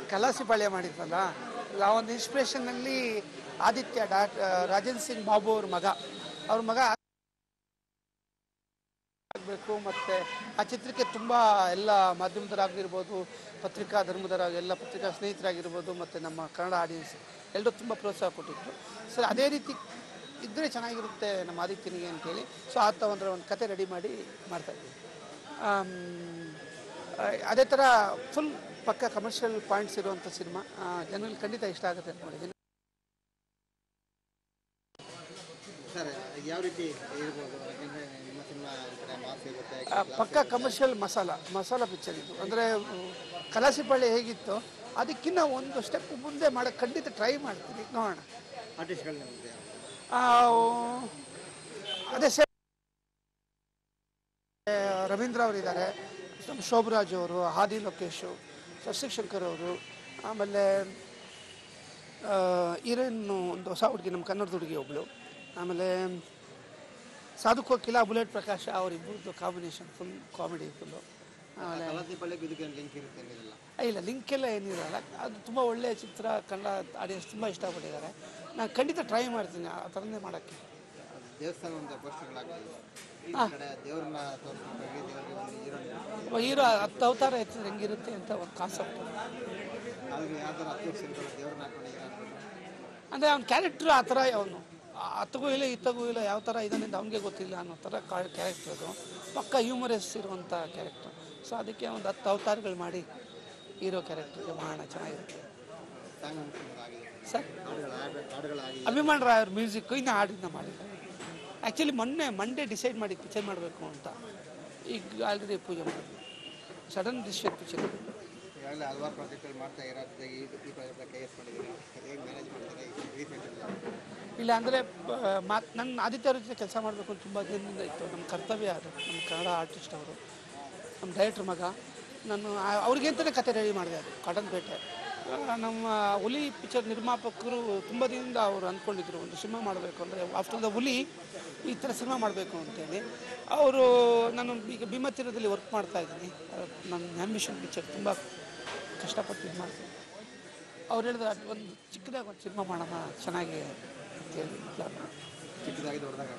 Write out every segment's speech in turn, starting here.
ಕಲಾಸಿಪಾಳ್ಯ ಮಾಡಿದ್ವಲ್ಲ ಆ ಒಂದು ಇನ್ಸ್ಪಿರೇಷನ್ನಲ್ಲಿ ಆದಿತ್ಯ ಡಾಟ್ ರಾಜೇಂದ್ರ ಸಿಂಗ್ ಬಾಬು ಅವ್ರ ಮಗ ಅವ್ರ ಮಗ ಆಗಬೇಕು ಮತ್ತು ಆ ಚಿತ್ರಕ್ಕೆ ತುಂಬ ಎಲ್ಲ ಮಾಧ್ಯಮದವರಾಗಿರ್ಬೋದು ಪತ್ರಿಕಾ ಧರ್ಮದರ ಎಲ್ಲ ಪತ್ರಿಕಾ ಸ್ನೇಹಿತರಾಗಿರ್ಬೋದು ಮತ್ತು ನಮ್ಮ ಕನ್ನಡ ಆಡಿಯನ್ಸ್ ಎಲ್ಲರೂ ತುಂಬ ಪ್ರೋತ್ಸಾಹ ಕೊಟ್ಟಿದ್ರು ಸರ್ ಅದೇ ರೀತಿ ಇದ್ದರೆ ಚೆನ್ನಾಗಿರುತ್ತೆ ನಮ್ಮ ಆದಿತ್ಯನಿಗೆ ಅಂತೇಳಿ ಸೊ ಆತ ಒಂದರ ಒಂದು ಕತೆ ರೆಡಿ ಮಾಡಿ ಮಾಡ್ತಾಯಿದ್ವಿ ಅದೇ ಥರ ಫುಲ್ ಪಕ್ಕ ಕಮರ್ಷಿಯಲ್ ಪಾಯಿಂಟ್ಸ್ ಇರುವಂಥ ಸಿನಿಮಾ ಜನರಲ್ಲಿ ಖಂಡಿತ ಇಷ್ಟ ಆಗುತ್ತೆ ಅಂತ ಮಾಡಿದ್ದೀನಿ ಸರ್ ಯಾವ ರೀತಿ ಇರ್ಬೋದು ಯಾಕೆಂದರೆ ನಿಮ್ಮ ಸಿನಿಮಾ ಈ ಕಡೆ ಮಾಸ್ ಇರುತ್ತೆ ಆ, ಪಕ್ಕ ಕಮರ್ಷಿಯಲ್ ಮಸಾಲ ಮಸಾಲ ಪಿಕ್ಚರ್ ಇದು ಅಂದರೆ ಕಲಾಸಿಪಾಳ್ಯ ಹೇಗಿತ್ತು ಅದಕ್ಕಿಂತ ಒಂದು ಸ್ಟೆಪ್ ಮುಂದೆ ಮಾಡೋಕ್ಕೆ ಖಂಡಿತ ಟ್ರೈ ಮಾಡ್ತೀನಿ ನೋಡೋಣ ಆರ್ಟಿಸ್ಟ್ಗಳು ನಿಮಗೆ ಆ, ಅದೇ ಸೇ ರವೀಂದ್ರ ಅವರಿದ್ದಾರೆ ನಮ್ಮ ಶೋಭರಾಜ್ ಅವರು ಹಾದಿ ಲೋಕೇಶು ಶಶಿಶಂಕರ್ ಅವರು ಆಮೇಲೆ ಹೀರೋಯಿನ್ನು ಒಂದು ಹೊಸ ಹುಡುಗಿ ನಮ್ಮ ಕನ್ನಡದ ಹುಡುಗಿ ಒಬ್ಬಳು ಆಮೇಲೆ ಸಾಧು ಕೋಕಿಲ ಬುಲೆಟ್ ಪ್ರಕಾಶ ಅವರಿಬ್ಬರದ್ದು ಕಾಂಬಿನೇಷನ್ ಫುಲ್ ಕಾಮಿಡಿ ಫುಲ್ಲು ಆಮೇಲೆ ಕಲಾಸಿಪಾಳ್ಯಕ್ಕೆ ಇದಕ್ಕೆ ಲಿಂಕ್ ಇರುತ್ತೆ ಏನಿರಲ್ಲ ಇಲ್ಲ ಲಿಂಕ್ ಎಲ್ಲ ಏನಿರಲ್ಲ ಅದು ತುಂಬ ಒಳ್ಳೆಯ ಚಿತ್ರ ಕನ್ನಡ ಆಡಿಯನ್ಸ್ ತುಂಬ ಇಷ್ಟಪಟ್ಟಿದ್ದಾರೆ ನಾನು ಖಂಡಿತ ಟ್ರೈ ಮಾಡ್ತೀನಿ ಆ ಥರನೇ ಮಾಡೋಕ್ಕೆ ದೇವಸ್ಥಾನ ಒಂದು ಪೋಸ್ಟರ್ಗಳಾಗಿದೆ ಈ ಕಡೆ ದೇವ್ರನ್ನ ತೋರಿಸ್ಬಿಟ್ಟು ದೇವ್ರಿಗೆ ಒಂದು ಹೀರೋ ಹೀರೋ ಹತ್ತು ಅವತಾರ ಎತ್ತಿದ್ರೆ ಹೆಂಗಿರುತ್ತೆ ಅಂತ ಒಂದು ಕಾನ್ಸೆಪ್ಟ್ ಅವ್ರಿಗೆ ಯಾವ ಥರ ಹತ್ತು ವರ್ಷ ಇರ್ತಾರೆ ದೇವ್ರನ್ನ ಹಾಕೊಂಡು ಹೀರೋ ಹಾಕೊಂಡು ಅಂದರೆ ಅವ್ನ ಕ್ಯಾರೆಕ್ಟ್ರು ಆ ಥರ ಅವನು ಅತ್ತಗೂ ಇಲ್ಲ ಇತ್ತಗೂ ಇಲ್ಲ ಯಾವ ಥರ ಇದನ್ನಿಂದ ಅವನಿಗೆ ಗೊತ್ತಿಲ್ಲ ಅನ್ನೋ ಥರ ಕ್ಯಾರೆಕ್ಟರ್ ಅದು ಪಕ್ಕ ಹ್ಯೂಮರಸ್ ಇರುವಂಥ ಕ್ಯಾರೆಕ್ಟರ್ ಸೊ ಅದಕ್ಕೆ ಒಂದು ಹತ್ತು ಅವತಾರಗಳು ಮಾಡಿ ಹೀರೋ ಕ್ಯಾರೆಕ್ಟರ್ಗೆ ಮಾಡೋಣ ಚೆನ್ನಾಗಿರುತ್ತೆ ಸಾಂಗ್ ಆಗಿದೆ ಸರ್ ಹಾಡುಗಳು ಹಾಡುಗಳಾಗಿದೆ ಅಭಿಮಾನ್ ರಾಯ್ ಅವ್ರ ಮ್ಯೂಸಿಕ್ಕು ಇನ್ನು ಹಾಡಿನ ಮಾಡಿಲ್ಲ ಆ್ಯಕ್ಚುಲಿ ಮೊನ್ನೆ ಮಂಡೇ ಡಿಸೈಡ್ ಮಾಡಿ ಪಿಕ್ಚರ್ ಮಾಡಬೇಕು ಅಂತ ಈಗ ಆಲ್ರೆಡಿ ಪೂಜೆ ಮಾಡಿದ್ವಿ ಸಡನ್ ಡಿಸಿಷನ್ ಪಿಕ್ಚರ್ ಈಗಾಗಲೇ ಹಲವಾರು ಪ್ರಾಜೆಕ್ಟ್ಗಳು ಮಾಡ್ತಾ ಇರೋ ಜೊತೆಗೆ ಈ ಈ ಪ್ರಾಜೆಕ್ಟ್ ಕೈ ಮಾಡಿದ್ದೀರಾ ಹೇಗೆ ಮ್ಯಾನೇಜ್ ಮಾಡ್ತಾರೆ ರೀಸೆಂಟಲ್ಲಿ ಇಲ್ಲ ಅಂದರೆ ಮಾತು ನನ್ನ ಆದಿತ್ಯ ಅವ್ರ ಜೊತೆ ಕೆಲಸ ಮಾಡಬೇಕು ಅಂತ ತುಂಬ ದಿನದಿಂದ ಇತ್ತು ನಮ್ಮ ಕರ್ತವ್ಯ ಅದು ನಮ್ಮ ಕನ್ನಡ ಆರ್ಟಿಸ್ಟ್ ಅವರು ನಮ್ಮ ಡೈರೆಕ್ಟ್ರ್ ಮಗ ನಾನು ಆ- ಅವ್ರಿಗೆ ಅಂತಲೇ ಕತೆ ರೆಡಿ ಮಾಡಿದೆ ಅದು ಕಾಟನ್ ಪೇಟೆ ಆ, ನಮ್ಮ ಹುಲಿ ಪಿಕ್ಚರ್ ನಿರ್ಮಾಪಕರು ತುಂಬ ದಿನದಿಂದ ಅವರು ಅಂದ್ಕೊಂಡಿದ್ರು ಒಂದು ಸಿನಿಮಾ ಮಾಡಬೇಕು ಅಂದರೆ ಆಫ್ಟರ್ ದ ಹುಲಿ ಈ ಥರ ಸಿನಿಮಾ ಮಾಡಬೇಕು ಅಂತೇಳಿ ಅವರು ನಾನು ಈಗ ಭೀಮತೀರದಲ್ಲಿ ವರ್ಕ್ ಮಾಡ್ತಾ ಇದ್ದೀನಿ ನನ್ನ ಆ್ಯಂಬಿಷನ್ ಪಿಕ್ಚರ್ ತುಂಬ ಕಷ್ಟಪಟ್ಟು ಇದು ಮಾಡ್ತೀನಿ ಅವ್ರು ಹೇಳಿದ್ರು ಅದು ಒಂದು ಚಿಕ್ಕದಾಗಿ ಒಂದು ಸಿನಿಮಾ ಮಾಡೋಣ ಚೆನ್ನಾಗಿ ಅಂತೇಳಿ ಪ್ಲಾನ್ ಚಿಕ್ಕದಾಗಿ ದೊಡ್ಡದಾಗಿ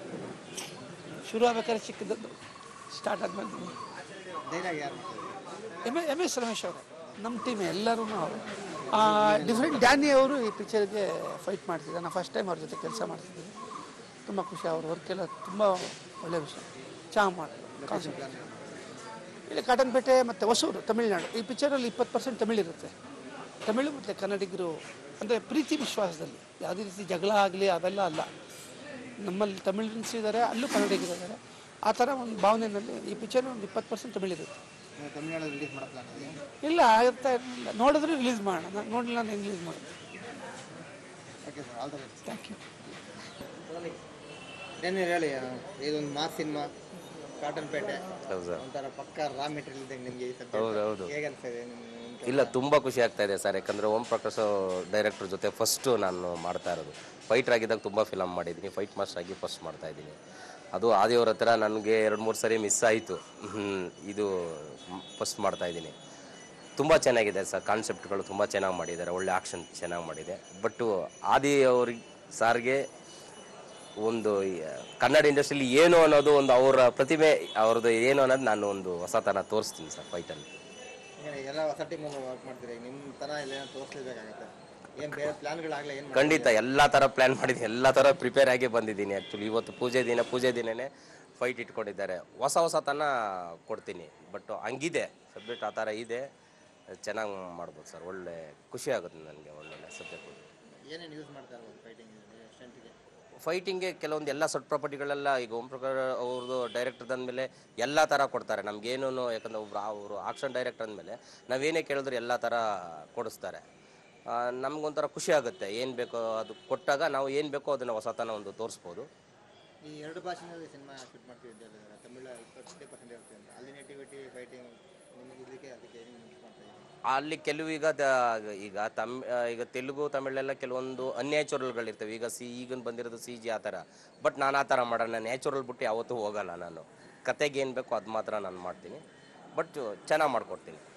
ಶುರು ಆಗ್ಬೇಕಾದ್ರೆ ಚಿಕ್ಕದದ್ದು ಸ್ಟಾರ್ಟ್ ಆದ್ಮೇಲೆ ಡೈಲಾಗ್ ಯಾರು ಮಾಡ್ತಾರೆ ಎಮ್ ಎಮ್ ಎಸ್ ರಮೇಶ್ ಅವರು ನಮ್ಮ ಟೀಮ್ ಎಲ್ಲರೂ ಅವರು ಡಿಫ್ರೆಂಟ್ ಡ್ಯಾನಿ ಅವರು ಈ ಪಿಕ್ಚರ್ಗೆ ಫೈಟ್ ಮಾಡ್ತಿದ್ದಾರೆ ನಾನು ಫಸ್ಟ್ ಟೈಮ್ ಅವ್ರ ಜೊತೆ ಕೆಲಸ ಮಾಡ್ತಿದ್ದೀನಿ ತುಂಬ ಖುಷಿ ಅವ್ರ ವರ್ಕ್ ಎಲ್ಲ ತುಂಬ ಒಳ್ಳೆಯ ವಿಷಯ ಚೆನ್ನಾಗಿ ಮಾಡಿ ಕಾನ್ಸೆಪ್ಟ್ ಇಲ್ಲಿ ಕಾಟನ್ಪೇಟೆ ಮತ್ತು ಹೊಸೂರು ತಮಿಳುನಾಡು ಈ ಪಿಕ್ಚರಲ್ಲಿ ಇಪ್ಪತ್ತು ಪರ್ಸೆಂಟ್ ತಮಿಳಿರುತ್ತೆ ತಮಿಳು ಮತ್ತು ಕನ್ನಡಿಗರು ಅಂದರೆ ಪ್ರೀತಿ ವಿಶ್ವಾಸದಲ್ಲಿ ಯಾವುದೇ ರೀತಿ ಜಗಳ ಆಗಲಿ ಅವೆಲ್ಲ ಅಲ್ಲ ನಮ್ಮಲ್ಲಿ ತಮಿಳಿನ್ಸ್ ಇದ್ದಾರೆ ಅಲ್ಲೂ ಕನ್ನಡಿಗರಿದ್ದಾರೆ ಆ ಥರ ಒಂದು ಭಾವನೆಯಲ್ಲಿ ಈ ಪಿಕ್ಚರ್ ಒಂದು ಇಪ್ಪತ್ತು ಪರ್ಸೆಂಟ್ ತಮಿಳಿರುತ್ತೆ ನೀವು ತಮಿಳ್ನಾಡಲ್ಲಿ ರಿಲೀಸ್ ಮಾಡೋ ಪ್ಲಾನ್ ಇದೆ ಇಲ್ಲ ಆಗುತ್ತಾ ಇರಲಿಲ್ಲ ನೋಡಿದ್ರೆ ರಿಲೀಸ್ ಮಾಡೋಣ ನಾನು ನೋಡಲಿಲ್ಲ ನಾನು ರಿಲೀಸ್ ಮಾಡೋದು okay sir all the best thank you ಏನೇನು ಹೇಳಿ ಇದೊಂದು ಮಾಸ್ ಸಿನಿಮಾ ಕಾಟನ್ ಪೇಟೆ ಹೌದು ಸರ್ ಒಂಥರ ಪಕ್ಕ ರಾ ಮೆಟೀರಿಯಲ್ ಇದ್ದಂಗೆ ನಿಮಗೆ ಈ ಹೌದು ಸಬ್ಜೆಕ್ಟ್ ಹೌದು ಹೇಗೆ ಅನ್ಸ್ತಿದೆ ನಿಮ್ಮ ಇಲ್ಲ ತುಂಬ ಖುಷಿ ಆಗ್ತಾ ಇದೆ ಸರ್ ಯಾಕಂದರೆ ಓಂ ಪ್ರಕಾಶ್ ಡೈರೆಕ್ಟರ್ ಜೊತೆ ಫಸ್ಟು ನಾನು ಮಾಡ್ತಾ ಇರೋದು ಫೈಟರ್ ಆಗಿದ್ದಾಗ ತುಂಬ ಫಿಲಮ್ ಮಾಡಿದ್ದೀನಿ ಫೈಟ್ ಮಾಸ್ಟರ್ ಆಗಿ ಫಸ್ಟ್ ಮಾಡ್ತಾ ಇದ್ದೀನಿ ಅದು ಆದಿಯವ್ರ ಹತ್ರ ನನಗೆ ಎರಡು ಮೂರು ಸರಿ ಮಿಸ್ ಆಯಿತು ಇದು ಫಸ್ಟ್ ಮಾಡ್ತಾ ಇದ್ದೀನಿ ತುಂಬ ಚೆನ್ನಾಗಿದೆ ಸರ್ ಕಾನ್ಸೆಪ್ಟ್ಗಳು ತುಂಬ ಚೆನ್ನಾಗಿ ಮಾಡಿದ್ದಾರೆ ಒಳ್ಳೆ ಆಕ್ಷನ್ ಚೆನ್ನಾಗಿ ಮಾಡಿದೆ ಬಟ್ಟು ಆದಿ ಅವ್ರಿಗೆ ಸಾರ್ಗೆ ಒಂದು ಈ ಕನ್ನಡ ಇಂಡಸ್ಟ್ರಿಲಿ ಏನು ಅನ್ನೋದು ಒಂದು ಅವರ ಪ್ರತಿಭೆ ಅವ್ರದ್ದು ಏನು ಅನ್ನೋದು ನಾನು ಒಂದು ಹೊಸತನ ತೋರಿಸ್ತೀನಿ ಸರ್ ಫೈಟಲ್ಲಿ ಈಗ ಎಲ್ಲ ಹೊಸ ಟೀಮ್ ವರ್ಕ್ ಮಾಡ್ತೀರಿ ನಿಮ್ಮ ತನ ಇಲ್ಲ ಏನೋ ತೋರಿಸ್ಲೇಬೇಕಾಗತ್ತೆ ಏನು ಬೇರೆ ಪ್ಲಾನ್ಗಳಾಗಲ್ಲ ಏನು ಖಂಡಿತ ಎಲ್ಲ ಥರ ಪ್ಲ್ಯಾನ್ ಮಾಡಿದ್ದೀನಿ ಎಲ್ಲ ಥರ ಪ್ರಿಪೇರ್ ಆಗಿ ಬಂದಿದ್ದೀನಿ ಆ್ಯಕ್ಚುಲಿ ಇವತ್ತು ಪೂಜೆ ದಿನ ಪೂಜೆ ದಿನನೇ ಫೈಟ್ ಇಟ್ಕೊಂಡಿದ್ದಾರೆ ಹೊಸ ಹೊಸತನ ಕೊಡ್ತೀನಿ ಬಟ್ ಹಂಗಿದೆ ಸಬ್ಜೆಕ್ಟ್ ಆ ಥರ ಇದೆ ಚೆನ್ನಾಗಿ ಮಾಡ್ಬೋದು ಸರ್ ಒಳ್ಳೆ ಖುಷಿ ಆಗುತ್ತೆ ನನಗೆ ಒಳ್ಳೊಳ್ಳೆ ಸಬ್ಜೆಕ್ಟ್ ಏನೇನು ಯೂಸ್ ಮಾಡ್ತಾ ಇರ್ಬೋದು ಫೈಟಿಂಗ್ ಸ್ಟಂಟಿಗೆ ಫೈಟಿಂಗ್ಗೆ ಕೆಲವೊಂದು ಎಲ್ಲ ಸೊಟ್ ಪ್ರಾಪರ್ಟಿಗಳೆಲ್ಲ ಈಗ ಓಂ ಪ್ರಕಾಶ್ ಅವ್ರದ್ದು ಡೈರೆಕ್ಟರ್ ಅಂದಮೇಲೆ ಎಲ್ಲ ಥರ ಕೊಡ್ತಾರೆ ನಮಗೇನು ಯಾಕಂದ್ರೆ ಒಬ್ರು ಅವರು ಆಕ್ಷನ್ ಡೈರೆಕ್ಟರ್ ಅಂದಮೇಲೆ ನಾವೇನೇ ಕೇಳಿದ್ರು ಎಲ್ಲ ಥರ ಕೊಡಿಸ್ತಾರೆ ಆ, ನಮ್ಗೊಂಥರ ಖುಷಿ ಆಗುತ್ತೆ ಏನು ಬೇಕೋ ಅದು ಕೊಟ್ಟಾಗ ನಾವು ಏನು ಬೇಕೋ ಅದನ್ನು ಹೊಸತನ ಒಂದು ತೋರಿಸ್ಬೋದು ಈ ಎರಡು ಭಾಷೆನಲ್ಲಿ ಸಿನಿಮಾ ಶೂಟ್ ಮಾಡ್ತೀವಿ ಅಂತ ಹೇಳಿದ್ರೆ ತಮಿಳ ಇಪ್ಪತ್ತು ಪರ್ಸೆಂಟ್ ಇರುತ್ತೆ ಅಂತ ಅಲ್ಲಿ ನೇಟಿವಿಟಿ ಫೈಟಿಂಗ್ ನಿಮಗೆ ಇದಕ್ಕೆ ಅದಕ್ಕೆ ಏನು ಯೂಸ್ ಮಾಡ್ತಾ ಇದ್ದೀವಿ ಅಲ್ಲಿ ಕೆಲವು ಈಗ ದ- ಈಗ ತಮ್ ಆ, ಈಗ ತೆಲುಗು ತಮಿಳೆಲ್ಲ ಕೆಲವೊಂದು ಅನ್ಯಾಚುರಲ್ಗಳಿರ್ತವೆ ಈಗ ಸಿ ಈಗ ಬಂದಿರೋದು ಸಿ ಜಿ ಆ ಥರ ಬಟ್ ನಾನು ಆ ಥರ ಮಾಡೋಣ ನ್ಯಾಚುರಲ್ ಬಿಟ್ಟು ಯಾವತ್ತೂ ಹೋಗಲ್ಲ ನಾನು ಕತೆಗೆ ಏನು ಬೇಕೋ ಅದು ಮಾತ್ರ ನಾನು ಮಾಡ್ತೀನಿ ಬಟ್ ಚೆನ್ನಾಗಿ ಮಾಡ್ಕೊಡ್ತೀನಿ